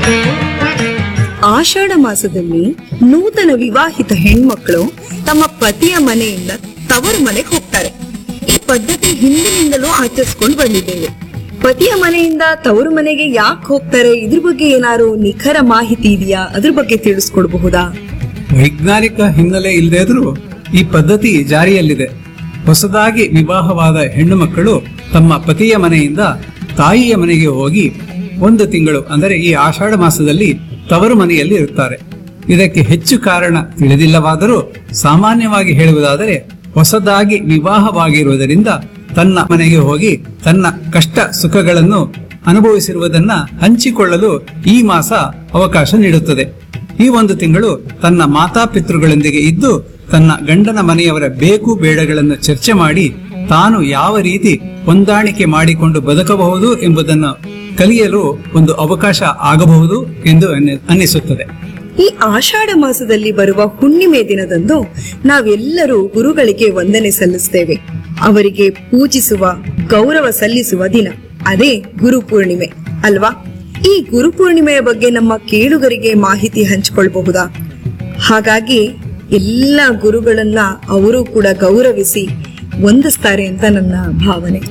ಆಷಾಢ ಮಾಸದಲ್ಲಿ ನೂತನ ವಿವಾಹಿತ ಹೆಣ್ಮಕ್ಳು ತಮ್ಮ ಪತಿಯ ಮನೆಯಿಂದ ತವರು ಮನೆಗೆ ಹೋಗ್ತಾರೆ ಈ ಪದ್ಧತಿ ಹಿಂದಿನಿಂದಲೂ ಆಚರಿಸ್ಕೊಂಡು ಬಂದಿದ್ದೇವೆ ಪತಿಯ ಮನೆಯಿಂದ ತವರು ಮನೆಗೆ ಯಾಕೆ ಹೋಗ್ತಾರೆ ಇದ್ರ ಬಗ್ಗೆ ಏನಾದ್ರು ನಿಖರ ಮಾಹಿತಿ ಇದೆಯಾ ಅದ್ರ ಬಗ್ಗೆ ತಿಳಿಸ್ಕೊಡ್ಬಹುದಾ ವೈಜ್ಞಾನಿಕ ಹಿನ್ನೆಲೆ ಇಲ್ಲದೇ ಇದ್ರೂ ಈ ಪದ್ಧತಿ ಜಾರಿಯಲ್ಲಿದೆ ಹೊಸದಾಗಿ ವಿವಾಹವಾದ ಹೆಣ್ಣು ಮಕ್ಕಳು ತಮ್ಮ ಪತಿಯ ಮನೆಯಿಂದ ತಾಯಿಯ ಮನೆಗೆ ಹೋಗಿ ಒಂದು ತಿಂಗಳು ಅಂದರೆ ಈ ಆಷಾಢ ಮಾಸದಲ್ಲಿ ತವರು ಮನೆಯಲ್ಲಿ ಇರುತ್ತಾರೆ ಇದಕ್ಕೆ ಹೆಚ್ಚು ಕಾರಣ ತಿಳಿದಿಲ್ಲವಾದರೂ ಸಾಮಾನ್ಯವಾಗಿ ಹೇಳುವುದಾದರೆ ಹೊಸದಾಗಿ ವಿವಾಹವಾಗಿರುವುದರಿಂದ ತನ್ನ ಮನೆಗೆ ಹೋಗಿ ತನ್ನ ಕಷ್ಟ ಸುಖಗಳನ್ನು ಅನುಭವಿಸಿರುವುದನ್ನ ಹಂಚಿಕೊಳ್ಳಲು ಈ ಮಾಸ ಅವಕಾಶ ನೀಡುತ್ತದೆ ಈ ಒಂದು ತಿಂಗಳು ತನ್ನ ಮಾತಾಪಿತೃಗಳೊಂದಿಗೆ ಇದ್ದು ತನ್ನ ಗಂಡನ ಮನೆಯವರ ಬೇಕು ಬೇಡಗಳನ್ನು ಚರ್ಚೆ ಮಾಡಿ ತಾನು ಯಾವ ರೀತಿ ಹೊಂದಾಣಿಕೆ ಮಾಡಿಕೊಂಡು ಬದುಕಬಹುದು ಎಂಬುದನ್ನು ಕಲಿಯಲು ಒಂದು ಅವಕಾಶ ಆಗಬಹುದು ಎಂದು ಅನ್ನಿ- ಅನ್ನಿಸುತ್ತದೆ ಈ ಆಷಾಢ ಮಾಸದಲ್ಲಿ ಬರುವ ಹುಣ್ಣಿಮೆ ದಿನದಂದು ನಾವೆಲ್ಲರೂ ಗುರುಗಳಿಗೆ ವಂದನೆ ಸಲ್ಲಿಸ್ತೇವೆ ಅವರಿಗೆ ಪೂಜಿಸುವ ಗೌರವ ಸಲ್ಲಿಸುವ ದಿನ ಅದೇ ಗುರು ಪೂರ್ಣಿಮೆ ಅಲ್ವಾ ಈ ಗುರು ಪೂರ್ಣಿಮೆಯ ಬಗ್ಗೆ ನಮ್ಮ ಕೇಳುಗರಿಗೆ ಮಾಹಿತಿ ಹಂಚಿಕೊಳ್ಬಹುದಾ ಹಾಗಾಗಿ ಎಲ್ಲ ಗುರುಗಳನ್ನ ಅವರು ಕೂಡ ಗೌರವಿಸಿ ವಂದಿಸ್ತಾರೆ ಅಂತ ನನ್ನ ಭಾವನೆ